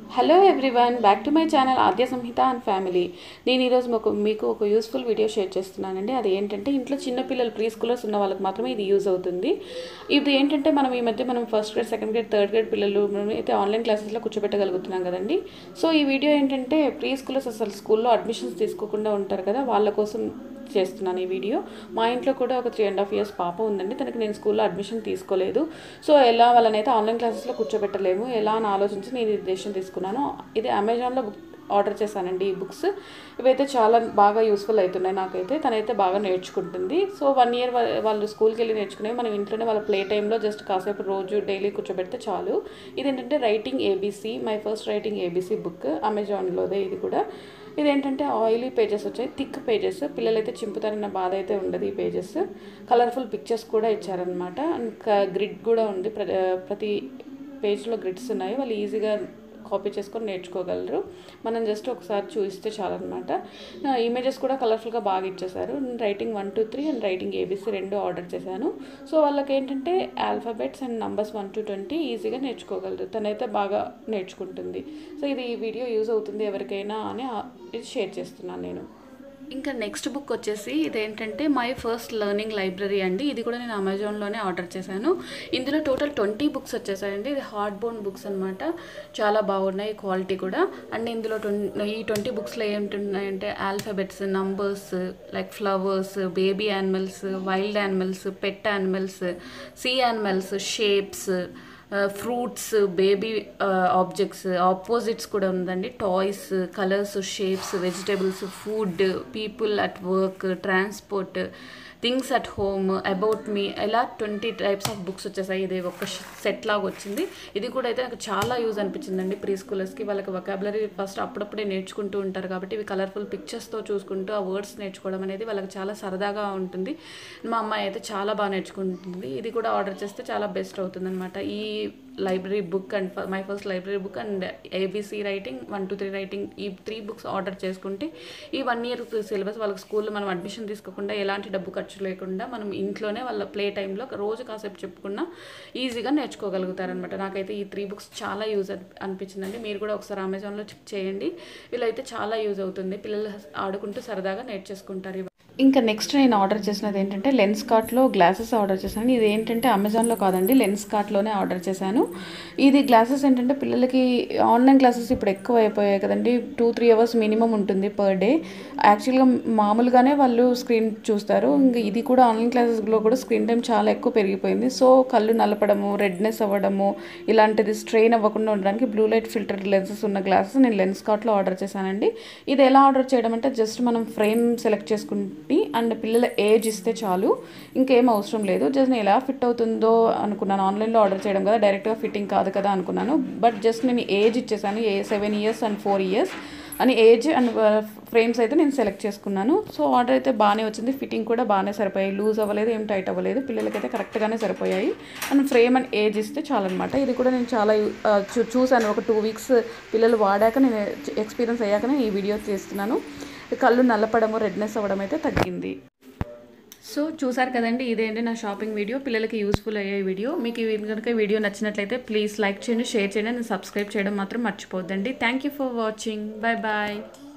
hello everyone back to my channel Aadya Samhitha and family నేను ఈరోజు మీకు మీకు ఒక యూస్ఫుల్ వీడియో షేర్ చేస్తున్నానండి అది ఏంటంటే ఇంట్లో చిన్నపిల్లలు ప్రీ స్కూలర్స్ ఉన్న వాళ్ళకి మాత్రమే ఇది యూజ్ అవుతుంది ఇది ఏంటంటే మనం ఈ మధ్య మనం first grade second grade third grade పిల్లలు మనం అయితే ఆన్లైన్ క్లాసెస్లో కూర్చోబెట్టగలుగుతున్నాం కదండి సో ఈ వీడియో ఏంటంటే ప్రీ స్కూలర్స్ అసలు స్కూల్లో అడ్మిషన్స్ తీసుకోకుండా ఉంటారు కదా వాళ్ళ కోసం చేస్తున్నాను ఈ వీడియో మా ఇంట్లో కూడా ఒక త్రీ అండ్ హాఫ్ ఇయర్స్ పాప ఉందండి తనకి నేను స్కూల్లో అడ్మిషన్ తీసుకోలేదు సో ఎలా వాళ్ళనైతే ఆన్లైన్ క్లాసెస్లో కూర్చోబెట్టలేము ఎలా అని ఆలోచించి నేను ఈ డెసిషన్ తీసుకున్నాను ఇది అమెజాన్లో బుక్ ఆర్డర్ చేశానండి ఈ బుక్స్ ఇవైతే చాలా బాగా యూస్ఫుల్ అవుతున్నాయి నాకైతే తనైతే బాగా నేర్చుకుంటుంది సో వన్ ఇయర్ వాళ్ళు స్కూల్కి వెళ్ళి నేర్చుకునేవి మనం ఇంట్లోనే వాళ్ళ ప్లే టైంలో జస్ట్ కాసేపు రోజు డైలీ కూర్చోబెడితే చాలు ఇది ఏంటంటే writing ABC my first writing ABC book అమెజాన్లోదే ఇది కూడా ఇదేంటంటే ఆయిలీ పేజెస్ వచ్చాయి థిక్ పేజెస్ పిల్లలైతే చింపుతారన్న బాధ అయితే ఉండదు ఈ పేజెస్ కలర్ఫుల్ పిక్చర్స్ కూడా ఇచ్చారనమాట అండ్ గ్రిడ్ కూడా ఉంది ప్ర ప్రతి పేజ్లో గ్రిడ్స్ ఉన్నాయి వాళ్ళు ఈజీగా కాపీ చేసుకొని నేర్చుకోగలరు మనం జస్ట్ ఒకసారి చూస్తే చాలన్నమాట ఇమేజెస్ కూడా కలర్ఫుల్గా బాగా ఇచ్చేసారు writing one two three and writing ABC రెండు ఆర్డర్ చేశాను సో వాళ్ళకి ఏంటంటే alphabets and numbers one to twenty ఈజీగా నేర్చుకోగలరు తనైతే బాగా నేర్చుకుంటుంది సో ఇది ఈ వీడియో యూజ్ అవుతుంది ఎవరికైనా అని ఇది షేర్ చేస్తున్నాను నేను ఇంకా నెక్స్ట్ బుక్ వచ్చేసి ఇదేంటంటే మై ఫస్ట్ లెర్నింగ్ లైబ్రరీ అండి ఇది కూడా నేను అమెజాన్లోనే ఆర్డర్ చేశాను ఇందులో టోటల్ ట్వంటీ బుక్స్ వచ్చేసాయండి ఇది హార్డ్ బోన్ బుక్స్ అనమాట చాలా బాగున్నాయి క్వాలిటీ కూడా అండ్ ఇందులో ఈ ట్వంటీ బుక్స్లో ఏమిటున్నాయంటే alphabets numbers like flowers baby animals wild animals pet animals sea animals shapes fruits baby objects opposites కూడా ఉందండి toys colours shapes vegetables food people at work transport things at home about me ఇలా twenty types of books వచ్చేసాయి ఇది ఒక set లాగా వచ్చింది ఇది కూడా అయితే నాకు చాలా యూజ్ అనిపించిందండి ప్రీ స్కూలర్స్కి వాళ్ళకి వొకాబులరీ ఫస్ట్ అప్పుడప్పుడే నేర్చుకుంటూ ఉంటారు కాబట్టి ఇవి కలర్ఫుల్ పిక్చర్స్తో చూసుకుంటూ ఆ వర్డ్స్ నేర్చుకోవడం అనేది వాళ్ళకి చాలా సరదాగా ఉంటుంది మా అమ్మాయి అయితే చాలా బాగా నేర్చుకుంటుంది ఇది కూడా ఆర్డర్ చేస్తే చాలా బెస్ట్ అవుతుంది ఈ library book and my first library book and ABC writing one two three writing ఈ త్రీ బుక్స్ ఆర్డర్ చేసుకుంటే ఈ వన్ ఇయర్ సిలబస్ వాళ్ళకి స్కూల్లో మనం అడ్మిషన్ తీసుకోకుండా ఎలాంటి డబ్బు ఖర్చు లేకుండా మనం ఇంట్లోనే వాళ్ళ ప్లే టైంలో రోజు కాసేపు చెప్పుకున్నా ఈజీగా నేర్చుకోగలుగుతారనమాట నాకైతే ఈ త్రీ బుక్స్ చాలా యూజ్ అనిపించిందండి మీరు కూడా ఒకసారి అమెజాన్లో చెక్ చేయండి వీళ్ళైతే చాలా యూజ్ అవుతుంది పిల్లలు ఆడుకుంటూ సరదాగా నేర్చేసుకుంటారు ఇంకా నెక్స్ట్ నేను ఆర్డర్ చేసినది ఏంటంటే లెన్స్ కార్ట్లో గ్లాసెస్ ఆర్డర్ చేశాను ఇది ఏంటంటే అమెజాన్లో కాదండి లెన్స్ కార్ట్లోనే ఆర్డర్ చేశాను ఇది గ్లాసెస్ ఏంటంటే పిల్లలకి ఆన్లైన్ క్లాసెస్ ఇప్పుడు ఎక్కువ అయిపోయాయి కదండి టూ త్రీ అవర్స్ మినిమం ఉంటుంది పర్ డే యాక్చువల్గా మామూలుగానే వాళ్ళు స్క్రీన్ చూస్తారు ఇంకా ఇది కూడా ఆన్లైన్ క్లాసెస్లో కూడా స్క్రీన్ టైం చాలా ఎక్కువ పెరిగిపోయింది సో కళ్ళు నలపడము రెడ్నెస్ అవ్వడము ఇలాంటిది స్ట్రెయిన్ అవ్వకుండా ఉండడానికి బ్లూ లైట్ ఫిల్టర్ లెన్సెస్ ఉన్న గ్లాసెస్ నేను లెన్స్ కార్ట్లో ఆర్డర్ చేశానండి ఇది ఎలా ఆర్డర్ చేయడం అంటే జస్ట్ మనం ఫ్రేమ్ సెలెక్ట్ చేసుకుంటే అండ్ పిల్లల ఏజ్ ఇస్తే చాలు ఇంకేం అవసరం లేదు జస్ట్ నేను ఎలా ఫిట్ అవుతుందో అనుకున్నాను ఆన్లైన్లో ఆర్డర్ చేయడం కదా డైరెక్ట్గా ఫిట్టింగ్ కాదు కదా అనుకున్నాను బట్ జస్ట్ నేను ఏజ్ ఇచ్చేసాను ఏ seven years and four years అని ఏజ్ అండ్ ఫ్రేమ్స్ అయితే నేను సెలెక్ట్ చేసుకున్నాను సో ఆర్డర్ అయితే బాగానే వచ్చింది ఫిట్టింగ్ కూడా బాగానే సరిపోయాయి లూజ్ అవ్వలేదు ఏం టైట్ అవ్వలేదు పిల్లలకైతే కరెక్ట్గానే సరిపోయాయి అండ్ ఫ్రేమ్ అండ్ ఏజ్ ఇస్తే చాలన్నమాట ఇది కూడా నేను చాలా చూ చూసాను ఒక టూ వీక్స్ పిల్లలు వాడాక నేను ఎక్స్పీరియన్స్ అయ్యాక నేను ఈ వీడియో తీస్తున్నాను కళ్ళు నల్లపడము రెడ్నెస్ అవ్వడం అయితే తగ్గింది సో చూసారు కదండి ఇదేంటి నా షాపింగ్ వీడియో పిల్లలకి యూస్ఫుల్ అయ్యే వీడియో మీకు కనుక వీడియో నచ్చినట్లయితే ప్లీజ్ లైక్ చేయండి షేర్ చేయండి అండ్ సబ్స్క్రైబ్ చేయడం మాత్రం మర్చిపోద్దండి thank you for watching bye bye